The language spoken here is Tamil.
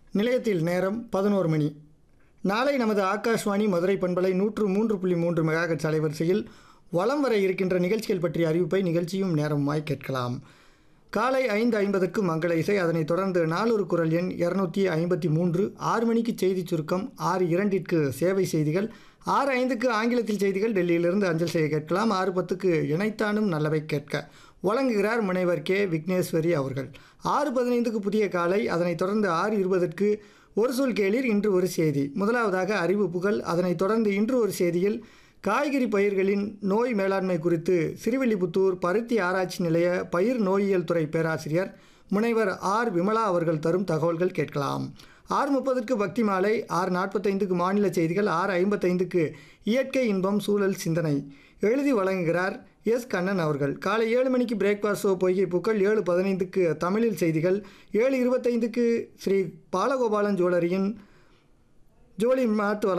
நிலையத்தில் நேரம் பதினோரு மணி நாளை நமது ஆகாஷ்வாணி மதுரை பண்பலை நூற்று மூன்று புள்ளி மூன்று மெகாஹெட்ஸ் அலைவரிசையில் வலம் வர இருக்கின்ற நிகழ்ச்சிகள் பற்றிய அறிவிப்பை நிகழ்ச்சியும் நேரமாய் கேட்கலாம் காலை ஐந்து ஐம்பதுக்கு மங்கள இசை அதனைத் தொடர்ந்து நாளொரு குரல் எண் இரநூத்தி ஐம்பத்தி மூன்று ஆறு மணிக்கு செய்தி சுருக்கம் ஆறு இரண்டிற்கு சேவை செய்திகள் ஆறு ஐந்துக்கு ஆங்கிலத்தில் செய்திகள் டெல்லியிலிருந்து அஞ்சல் செய்ய கேட்கலாம் ஆறு பத்துக்கு இணைத்தானும் நல்லவை கேட்க வழங்குகிறார் முனைவர் கே விக்னேஸ்வரி அவர்கள் ஆறு பதினைந்துக்கு புதிய காலை அதனைத் தொடர்ந்து ஆறு இருபதற்கு ஒரு சொல் கேளீர் இன்று ஒரு செய்தி முதலாவதாக அறிவிப்புகள் அதனைத் தொடர்ந்து இன்று ஒரு செய்தியில் காய்கறி பயிர்களின் நோய் மேலாண்மை குறித்து சிறுவில்லிபுத்தூர் பருத்தி ஆராய்ச்சி நிலைய பயிர் நோயியல் துறை பேராசிரியர் முனைவர் ஆர் விமலா அவர்கள் தரும் தகவல்கள் கேட்கலாம் ஆறு முப்பதுக்கு பக்தி மாலை ஆறு நாற்பத்தைந்துக்கு மாநில செய்திகள் ஆறு ஐம்பத்தைந்துக்கு இயற்கை இன்பம் சூழல் சிந்தனை எழுதி வழங்குகிறார் எஸ் கண்ணன் அவர்கள் காலை ஏழு மணிக்கு பிரேக்ஃபாஸ்ட் ஷோ பொய்கை பூக்கள் ஏழு பதினைந்துக்கு தமிழில் செய்திகள் ஏழு இருபத்தைந்துக்கு ஸ்ரீ பாலகோபாலன் ஜுவல்லரியின் ஜோலி மாட்டு